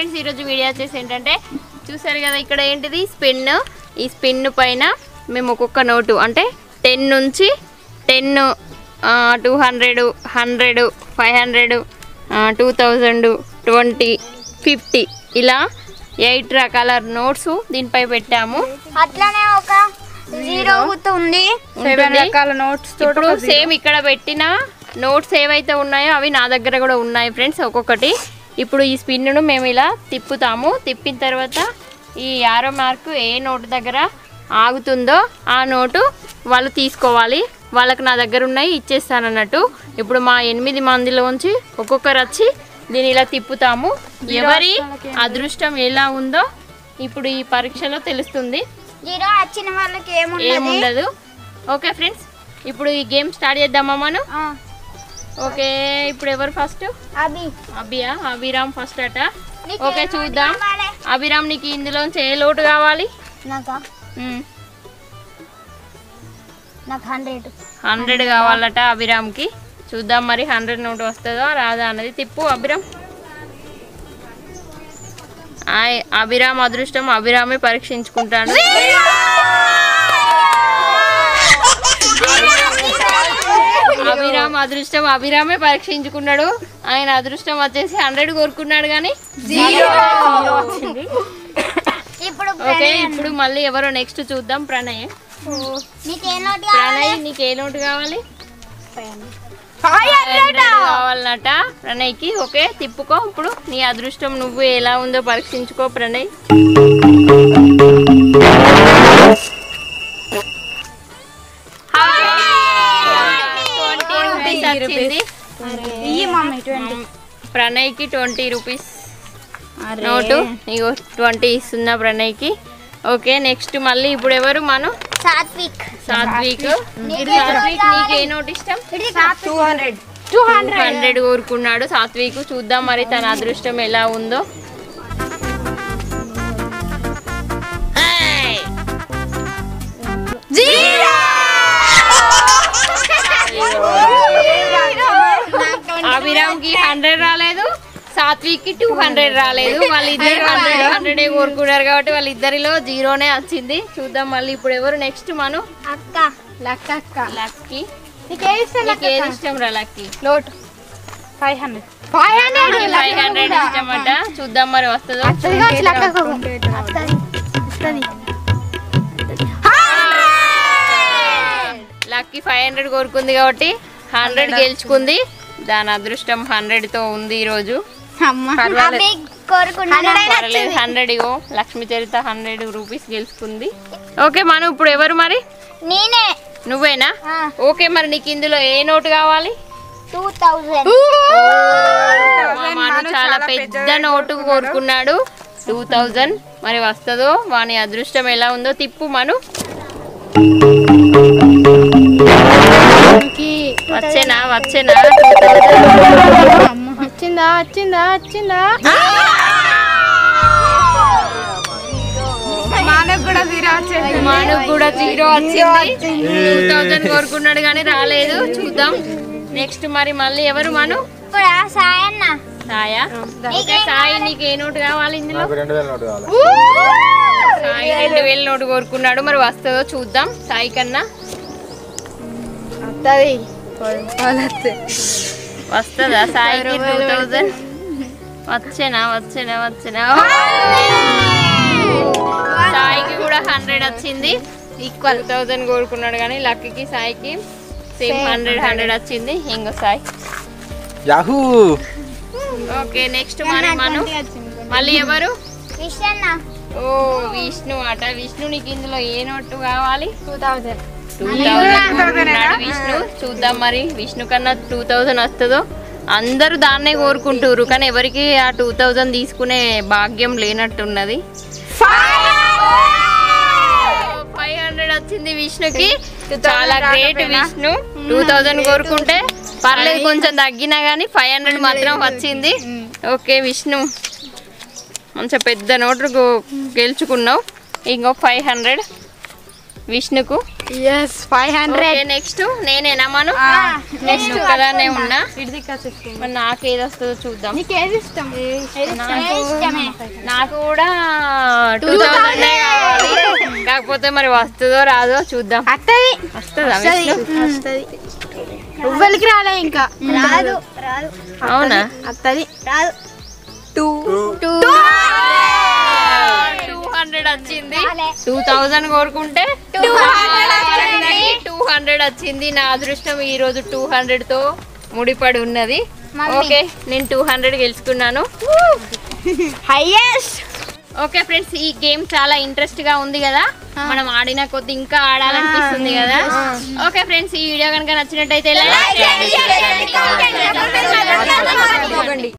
Friends ఈరోజు video వచ్చేసి ఏంటంటే చూసారు కదా ఇక్కడ ఏంటిది స్పిన్ ఈ స్పిన్ పైన మేము ఒక్కొక్క నోటు అంటే టెన్ నుంచి ten two hundred hundred five hundred two thousand twenty fifty ఇలా ఎయిట్ రకాల నోట్స్ దీనిపై పెట్టాము అట్లానే ఒక జీరో గుర్తు ఉంది సెవెన్ ఉంటుంది. రకాల నోట్స్ ఇప్పుడు సేమ్ ఇక్కడ పెట్టిన నోట్స్ ఏవైతే ఉన్నాయో అవి నా దగ్గర కూడా ఉన్నాయి ఫ్రెండ్స్ ఒక్కొక్కటి ఇప్పుడు ఈ స్పిన్ను మేము ఇలా తిప్పుతాము తిప్పిన తర్వాత ఈ యారో మార్క్ ఏ నోటు దగ్గర ఆగుతుందో ఆ నోటు వాళ్ళు తీసుకోవాలి వాళ్ళకి నా దగ్గర ఉన్నాయి ఇచ్చేస్తాను అన్నట్టు ఇప్పుడు మా ఎనిమిది మందిలోంచి ఒక్కొక్కరు వచ్చి దీన్ని ఇలా తిప్పుతాము ఎవరి అదృష్టం ఎలా ఉందో ఇప్పుడు ఈ పరీక్షలో తెలుస్తుంది జీరో వచ్చిన వాళ్ళకి ఏముండదు ఏముండదు ఓకే ఫ్రెండ్స్ ఇప్పుడు ఈ గేమ్ స్టార్ట్ చేద్దామా మనం ఆ, ఓకే ఇప్పుడు ఎవరు ఫస్ట్ అభి అభియా అభిరామ్ ఫస్ట్ అట నీకు ఓకే ఏం చూద్దాం కావాలి? అభిరామ్ నీకు ఇందులోంచి ఏ లోటు కావాలి నాకా మ్మ్. నాకు హండ్రెడ్ హండ్రెడ్ కావాలట అభిరామ్కి చూద్దాం మరి హండ్రెడ్ నోటు వస్తుందో రాదా అన్నది తిప్పు అభిరామ్ ఆయ్ అభిరామ్ అదృష్టం అభిరామే పరీక్షించుకుంటాడు అభిరామ్ అదృష్టం అభిరామే పరీక్షించుకున్నాడు ఆయన అదృష్టం వచ్చేసి హండ్రెడ్ కోరుకున్నాడు కానీ వచ్చింది ఇప్పుడు ఓకే ఇప్పుడు మళ్ళీ ఎవరో నెక్స్ట్ చూద్దాం ప్రణయ్ నీకు ఏ నోట్ కావాలి ప్రణయ్ నీకు ఏ నోటు కావాలి హండ్రెడ్ కావాలన్నట ప్రణయ్కి ఓకే తిప్పుకో ఇప్పుడు నీ అదృష్టం నువ్వు ఎలా ఉందో పరీక్షించుకో ప్రణయ్ ట్వంటీ రూపీస్ వచ్చింది ఇయ్యి మమ్మీ ట్వంటీ ప్రణయ్కి ట్వంటీ రూపీస్ నోటు ఇగో ట్వంటీ ఇస్తున్నా ప్రణయ్కి ఓకే నెక్స్ట్ మళ్ళీ ఇప్పుడు ఎవరు మనం సాత్విక్ సాత్విక్ సాత్విక్ నీకు ఏ నోట్ ఇష్టం టూ హండ్రెడ్ టూ హండ్రెడ్ కోరుకున్నాడు సాత్విక్ చూద్దాం మరి తన అదృష్టం ఎలా ఉందో అభిరామ్ కి హండ్రెడ్ రాలేదు సాత్విక్ కి టూ హండ్రెడ్ రాలేదు వాళ్ళిద్దరు హండ్రెడ్ హండ్రెడ్ కోరుకున్నారు కాబట్టి వాళ్ళిద్దరిలో జీరోనే వచ్చింది చూద్దాం మళ్ళీ ఇప్పుడు ఎవరు నెక్స్ట్ మనం అక్క లక్క అక్క లక్కీ నీకు ఏ ఇష్టం నీకు ఏది ఇష్టం రా lucky note five hundred five hundred five hundred ఇష్టమట చూద్దాం మరి వస్తుందో లక్కీ ఫైవ్ హండ్రెడ్ కోరుకుంది కాబట్టి హండ్రెడ్ గెలుచుకుంది దాని అదృష్టం హండ్రెడ్ తో ఉంది ఈ రోజు అభి కోరుకున్నాను పర్లేదు హండ్రెడ్ ఇగో లక్ష్మీ చరిత హండ్రెడ్ రూపీస్ గెలుచుకుంది ఓకే మనం ఇప్పుడు ఎవరు మరి నేనే నువ్వేనా ఓకే మరి నీకు ఇందులో ఏ నోటు కావాలి టూ థౌజండ్ మా మాను చాలా పెద్ద నోటు కోరుకున్నాడు టూ థౌజండ్ మరి వస్తుందో వాని అదృష్టం ఎలా ఉందో తిప్పు మను వచ్చేనా వచ్చేనా వచ్చిందా వచ్చిందా వచ్చిందా మనకు కూడా జీరో వచ్చింది మాను కూడా జీరో వచ్చింది టూ థౌజండ్ కోరుకున్నాడు కానీ రాలేదు చూద్దాం నెక్స్ట్ మరి మళ్ళీ ఎవరు మను ఇప్పుడు ఆ సాయన్న సాయా ఓకే సాయి నీకు ఏ నోటు కావాలి ఇందులో నాకు రెండు వేల నోటు కావాలి సాయి రెండు వేల నోటు కోరుకున్నాడు మరి వస్తుందో చూద్దాం సాయి కన్నా వస్తుంది వస్తుందా సాయికి టూ థౌజండ్ వచ్చేనా వచ్చేనా వచ్చేనా సాయికి కూడా హండ్రెడ్ వచ్చింది ఈక్వల్ థౌజండ్ కోరుకున్నాడు కానీ లక్కీకి సాయికి సేమ్ హండ్రెడ్ హండ్రెడ్ వచ్చింది ఇంకో సాయి యాహూ ఓకే నెక్స్ట్ మరి మనం మళ్ళీ ఎవరు విషన్న ఓ విష్ణు అట విష్ణు నీకు ఇందులో ఏ నోటు కావాలి two thousand two thousand Vishnu చూద్దాం మరి విష్ణు కన్నా టూ థౌజండ్ వస్తుందో అందరూ దాన్నే కోరుకుంటారు కానీ ఎవరికి ఆ టూ థౌజండ్ తీసుకునే భాగ్యం లేనట్టున్నది ఫైవ్ హండ్రెడ్ వచ్చింది విష్ణుకి చాలా గ్రేట్ విష్ణు టూ థౌజండ్ కోరుకుంటే పర్లేదు కొంచెం తగ్గినా కానీ ఫైవ్ హండ్రెడ్ మాత్రం వచ్చింది ఓకే విష్ణు మంచిగా పెద్ద నోటు గెలుచుకున్నావు ఇంకో ఫైవ్ హండ్రెడ్ విష్ణుకు ఎస్ ఫైవ్ ఓకే నెక్స్ట్ నేనేనా మనం నెక్స్ట్ కదానే ఉన్నా మరి నాకు ఏది వస్తుందో చూద్దాం నీకు ఏది ఇష్టం ఇష్టమే నాకు కూడా టూ థౌసండ్ కావాలి కాకపోతే మరి వస్తుందో రాదో చూద్దాం అత్తది వస్తుందా విష్ణు? వస్తుంది ఎవ్వరికి రాలే ఇంకా రాదు రాదు అవునా అత్తది రాదు టూ టూ టూ హండ్రెడ్ వచ్చింది రాలే. టూ థౌజండ్ కోరుకుంటే టూ హండ్రెడ్ వచ్చింది. టూ హండ్రెడ్ వచ్చింది నా అదృష్టం ఈ రోజు టూ హండ్రెడ్ తో ముడిపడి ఉన్నది మమ్మీ. ఓకే నేను టూ హండ్రెడ్ గెలుచుకున్నాను హైయెస్ట్ ఓకే ఫ్రెండ్స్ ఈ గేమ్ చాలా ఇంట్రెస్ట్ గా ఉంది కదా మనం ఆడిన కొద్ది ఇంకా ఆడాలనిపిస్తుంది కదా ఓకే ఫ్రెండ్స్ ఈ వీడియో కనుక నచ్చినట్టయితే like చేయండి, share చేయండి, comment చేయండి.